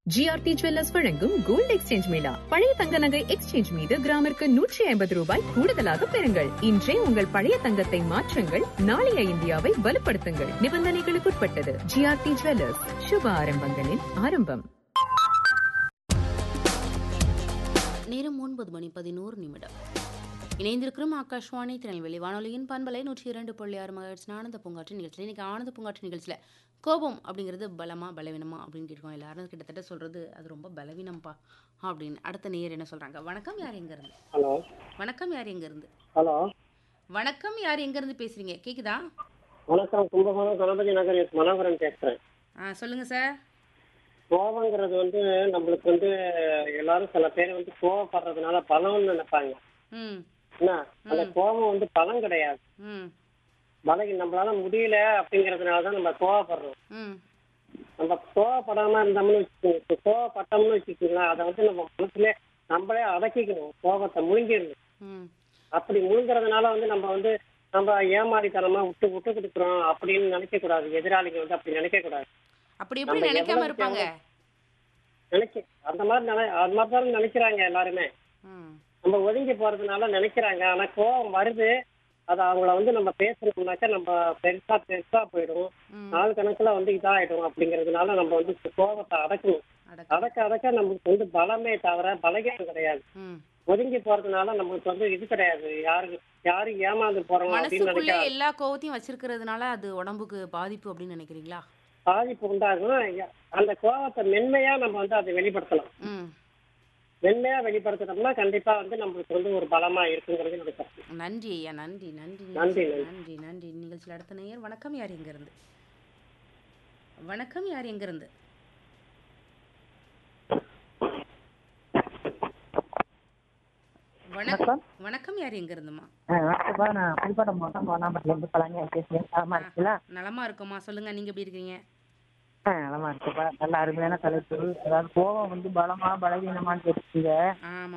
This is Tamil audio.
ஜிஆர்டி ஜுவல்லர்ஸ் வழங்கும் கோல்டு எக்ஸ்சேஞ்ச் மேளா பழைய தங்க நகை எக்ஸ்சேஞ்ச் மீது கிராமிற்கு நூற்றி ஐம்பது ரூபாய் கூடுதலாக பெறுங்கள் இன்றே உங்கள் பழைய தங்கத்தை மாற்றுங்கள் நாளைய இந்தியாவை வலுப்படுத்துங்கள் நிபந்தனைகளுக்குட்பட்டது ஜிஆர்டி ஜுவல்லர்ஸ் சுப ஆரம்பங்களின் ஆரம்பம் நேரம் ஒன்பது மணி பதினோரு நிமிடம் இணைந்திருக்கிறோம் ஆகாஷ்வாணி திருநெல்வேலி வானொலியின் பண்பலை நூற்றி இரண்டு புள்ளி ஆறு மகிழ்ச்சி ஆனந்த பூங்காற்று நிகழ்ச்சியில் இன்னைக்கு ஆனந்த பூங்காற்று நிகழ்ச்சியில் கோபம் அப்படிங்கிறது பலமா பலவீனமா அப்படின்னு கேட்கும் எல்லாரும் கிட்டத்தட்ட சொல்றது அது ரொம்ப பலவீனம்ப்பா அப்படின்னு அடுத்த நேயர் என்ன சொல்றாங்க வணக்கம் யார் எங்க இருந்து ஹலோ வணக்கம் யார் எங்க இருந்து ஹலோ வணக்கம் யார் எங்க இருந்து பேசுறீங்க கேக்குதா வணக்கம் கும்பகோணம் கணபதி நகர் எஸ் மனோகரன் பேசுறேன் ஆ சொல்லுங்க சார் கோபங்கிறது வந்து நம்மளுக்கு வந்து எல்லாரும் சில பேர் வந்து கோவப்படுறதுனால பலம்னு நினைப்பாங்க ம் என்ன அந்த கோபம் வந்து பலம் கிடையாது ம் பலகி நம்மளால முடியல அப்படிங்கறதுனால தான் நம்ம கோவப்படுறோம் ம் நம்ம கோவப்படாம இருந்தோம்னு வச்சுக்கோங்க இப்போ கோவப்பட்டோம்னு வச்சுக்கோங்களேன் அதை வந்து நம்ம மனசுல நம்மளே அடக்கிக்கணும் கோபத்தை முழுங்கிடணும் ம் அப்படி முழுங்குறதுனால வந்து நம்ம வந்து நம்ம ஏமாறித்தனமா விட்டு விட்டு கொடுக்குறோம் அப்படின்னு நினைக்க கூடாது எதிராளிங்க வந்து அப்படி நினைக்க கூடாது அப்படி எப்படி நம்ம நினைக்காம எவ்வளவு இருப்பாங்க நினைக்க அந்த மாதிரி நினை அது மாதிரி தான் நினைக்கிறாங்க எல்லாருமே ம் நம்ம ஒதுங்கி போறதுனால நினைக்கிறாங்க ஆனா கோவம் வருது அது அவங்கள வந்து நம்ம பேசணும்னாக்கா நம்ம பெருசா பெருசா போயிடும் ம் நாள் கணக்குல வந்து இதாயிடும் அப்படிங்கறதுனால நம்ம வந்து கோவத்தை அடக்கணும் அடக்கம் அடக்க அடக்க நம்மளுக்கு வந்து பலமே தவிர பலகீனம் கிடையாது ம் ஒதுங்கி போறதுனால நம்மளுக்கு வந்து இது கிடையாது யாருக்கு யாரு ஏமாந்து போறோம் அப்படின்னு மனசுக்குள்ளே நினைக்காது எல்லா கோவத்தையும் வச்சிருக்கிறதுனால அது உடம்புக்கு பாதிப்பு அப்படின்னு நினைக்கிறீங்களா பாதிப்பு உண்டாகும் அந்த கோவத்தை மென்மையா நம்ம வந்து அதை வெளிப்படுத்தலாம் ம் மென்மையா வெளிப்படுத்தினோம்னா கண்டிப்பா வந்து நம்மளுக்கு வந்து ஒரு பலமா இருக்குங்கிறது என்னோட கருத்து நன்றி ஐயா நன்றி நன்றி நன்றி, நிகழ்ச்சி- நன்றி நன்றி நிகழ்ச்சியில் அடுத்த நேயர் வணக்கம் யார் எங்க இருந்து வணக்கம் யார் எங்க இருந்து வணக்கம் வணக்கம் யார் எங்க இருந்துமா வணக்கம்ப்பா நான் புதுக்கோட்டை மாவட்டம் கோனாம்பட்டிலேருந்து பழனியா பேசுகிறேன் நலமா இருக்கீங்களா நலமா இருக்கோமா சொல்லுங்க நீங்க எப்படி இருக்கீங்க ஆ நலமா இருக்குப்பா நல்ல அருமையான தலைப்பு அதாவது கோபம் வந்து பலமா பலவீனமான்னு கேட்டுருக்கீங்க ஆமா